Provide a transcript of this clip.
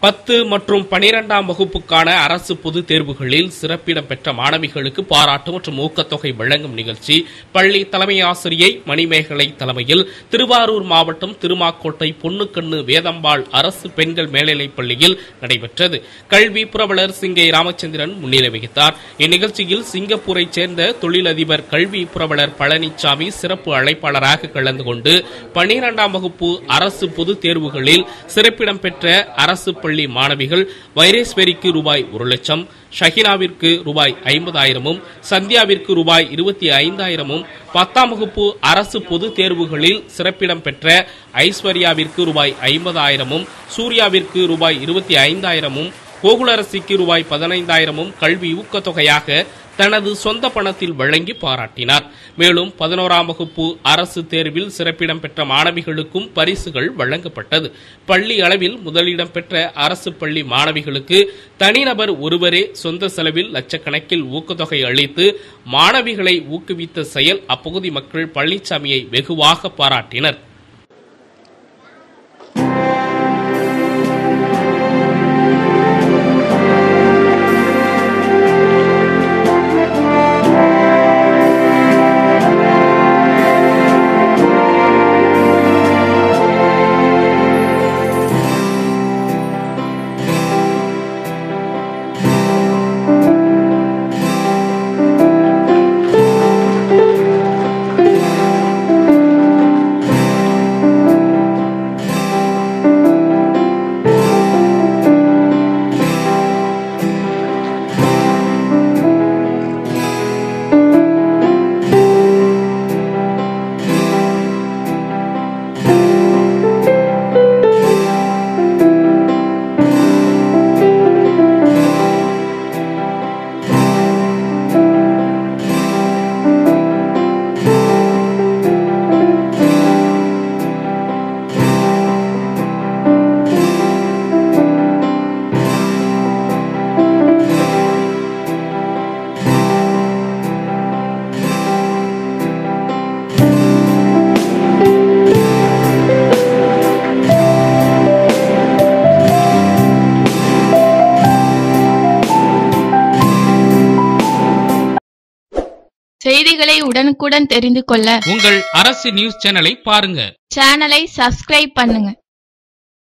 பத்து மற்றும் பனிரெண்டாம் வகுப்புக்கான அரசு பொதுத் தேர்வுகளில் சிறப்பிடம் பெற்ற மாணவிகளுக்கு பாராட்டு மற்றும் ஊக்கத்தொகை வழங்கும் நிகழ்ச்சி பள்ளி தலைமை ஆசிரியை மணிமேகலை தலைமையில் திருவாரூர் மாவட்டம் திருமாக்கோட்டை பொன்னுக்கண்ணு வேதம்பாள் அரசு பெண்கள் மேல்நிலைப் பள்ளியில் நடைபெற்றது கல்வி புரவலர் சிங்கை ராமச்சந்திரன் முன்னிலை வகித்தார் இந்நிகழ்ச்சியில் சிங்கப்பூரைச் சேர்ந்த தொழிலதிபர் கல்வி புரவலர் பழனிசாமி சிறப்பு அழைப்பாளராக கலந்து கொண்டு பனிரெண்டாம் வகுப்பு அரசு பொதுத் தேர்வுகளில் சிறப்பிடம் பெற்ற அரசு பள்ளி மாணவிகள் வைரேஸ்வரிக்கு ரூபாய் ஒரு லட்சம் ஷஹினாவிற்கு ரூபாய் ஐம்பதாயிரமும் சந்தியாவிற்கு ரூபாய் இருபத்தி ஐந்தாயிரமும் பத்தாம் வகுப்பு அரசு பொதுத் தேர்வுகளில் சிறப்பிடம் பெற்ற ஐஸ்வர்யாவிற்கு ரூபாய் ஐம்பதாயிரமும் சூர்யாவிற்கு ரூபாய் இருபத்தி ஐந்தாயிரமும் கோகுலரசிக்கு ரூபாய் பதினைந்தாயிரமும் கல்வி ஊக்கத்தொகையாக தனது சொந்த பணத்தில் வழங்கி பாராட்டினார் மேலும் பதினோராம் வகுப்பு அரசு தேர்வில் சிறப்பிடம் பெற்ற மாணவிகளுக்கும் பரிசுகள் வழங்கப்பட்டது பள்ளி அளவில் முதலிடம் பெற்ற அரசு பள்ளி மாணவிகளுக்கு தனிநபர் ஒருவரே சொந்த செலவில் லட்சக்கணக்கில் ஊக்கத்தொகை அளித்து மாணவிகளை ஊக்குவித்த செயல் அப்பகுதி மக்கள் பழனிசாமியை வெகுவாக பாராட்டினர் செய்திகளை உடனுக்குடன் தெரிந்து கொள்ள உங்கள் அரசு நியூஸ் சேனலை பாருங்க சேனலை சப்ஸ்கிரைப் பண்ணுங்க